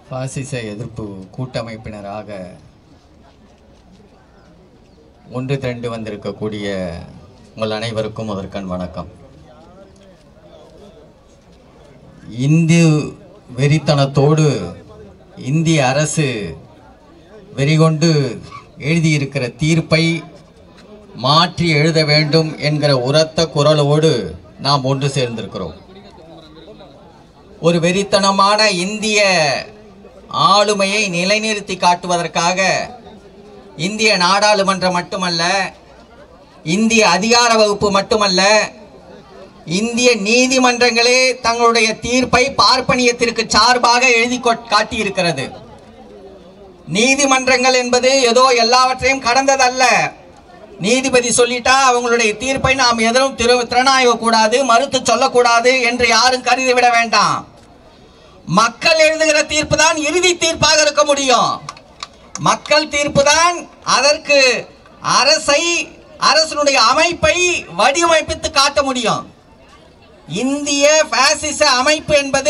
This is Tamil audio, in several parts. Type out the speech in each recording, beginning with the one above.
பாசிச எதிர்ப்பு கூட்டமைப்பினராக ஒன்று திரண்டு வந்திருக்கக்கூடிய உங்கள் அனைவருக்கும் முதற்கண் வணக்கம் இந்து வெறித்தனத்தோடு இந்திய அரசு வெறிகொண்டு எழுதியிருக்கிற தீர்ப்பை மாற்றி எழுத வேண்டும் என்கிற உரத்த குரலோடு நாம் ஒன்று சேர்ந்திருக்கிறோம் ஒரு வெறித்தனமான இந்திய ஆளுமையை நிலைநிறுத்தி காட்டுவதற்காக இந்திய நாடாளுமன்றம் மட்டுமல்ல இந்திய அதிகார வகுப்பு மட்டுமல்ல இந்திய நீதிமன்றங்களே தங்களுடைய தீர்ப்பை பார்ப்பனியத்திற்கு சார்பாக எழுதி கொட்- காட்டியிருக்கிறது நீதிமன்றங்கள் என்பது ஏதோ எல்லாவற்றையும் கடந்ததல்ல நீதிபதி சொல்லிட்டா அவங்களுடைய தீர்ப்பை நாம் எதிரும் திரு திறனாய்வு கூடாது மறுத்து சொல்லக்கூடாது என்று யாரும் கருதி விட வேண்டாம் மக்கள் எழுதுகிற தீர்ப்பு தான் இறுதி தீர்ப்பாக இருக்க முடியும் மக்கள் தீர்ப்பு தான் அதற்கு அரசை அரசனுடைய அமைப்பை வடிவமைப்பித்து காட்ட முடியும் இந்திய பாசிச அமைப்பு என்பது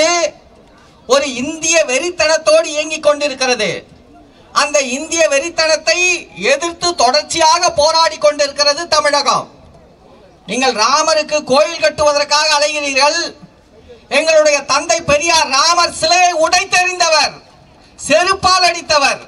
ஒரு இந்திய வெறித்தனத்தோடு இயங்கிக் கொண்டிருக்கிறது அந்த இந்திய வெறித்தனத்தை எதிர்த்து தொடர்ச்சியாக போராடி கொண்டிருக்கிறது தமிழகம் நீங்கள் ராமருக்கு கோயில் கட்டுவதற்காக அலைகிறீர்கள் எங்களுடைய தந்தை பெரியார் ராமர் சிலையை உடைத்தெறிந்தவர் செருப்பால் அடித்தவர்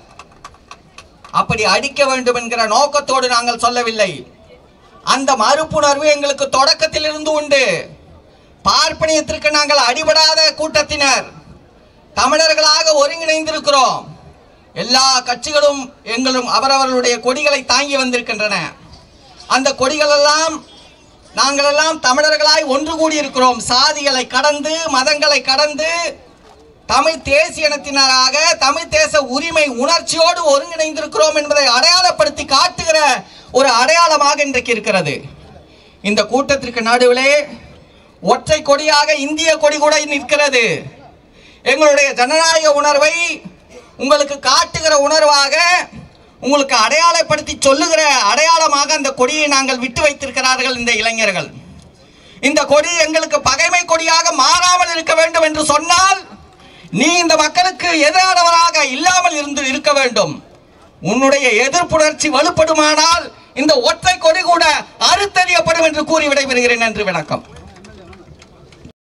அப்படி அடிக்க வேண்டும் என்கிற நோக்கத்தோடு நாங்கள் சொல்லவில்லை அந்த மறுப்புணர்வு எங்களுக்கு தொடக்கத்தில் இருந்து உண்டு பார்ப்பனியத்திற்கு நாங்கள் அடிபடாத கூட்டத்தினர் தமிழர்களாக ஒருங்கிணைந்திருக்கிறோம் எல்லா கட்சிகளும் எங்களும் அவரவர்களுடைய கொடிகளை தாங்கி வந்திருக்கின்றன அந்த கொடிகளெல்லாம் நாங்களெல்லாம் தமிழர்களாய் ஒன்று கூடியிருக்கிறோம் சாதிகளை கடந்து மதங்களை கடந்து தமிழ் தேசிய இனத்தினராக தமிழ் தேச உரிமை உணர்ச்சியோடு ஒருங்கிணைந்திருக்கிறோம் என்பதை அடையாளப்படுத்தி காட்டுகிற ஒரு அடையாளமாக இன்றைக்கு இருக்கிறது இந்த கூட்டத்திற்கு நடுவிலே ஒற்றை கொடியாக இந்திய கொடி கூட நிற்கிறது எங்களுடைய ஜனநாயக உணர்வை உங்களுக்கு காட்டுகிற உணர்வாக உங்களுக்கு அடையாளப்படுத்தி சொல்லுகிற அடையாளமாக அந்த கொடியை நாங்கள் விட்டு வைத்திருக்கிறார்கள் இந்த இளைஞர்கள் இந்த கொடி எங்களுக்கு பகைமை கொடியாக மாறாமல் இருக்க வேண்டும் என்று சொன்னால் நீ இந்த மக்களுக்கு எதிரானவராக இல்லாமல் இருந்து இருக்க வேண்டும் உன்னுடைய எதிர்ப்புணர்ச்சி வலுப்படுமானால் இந்த ஒற்றை கொடி கூட அறுத்தறியப்படும் என்று கூறி விடைபெறுகிறேன் நன்றி வணக்கம்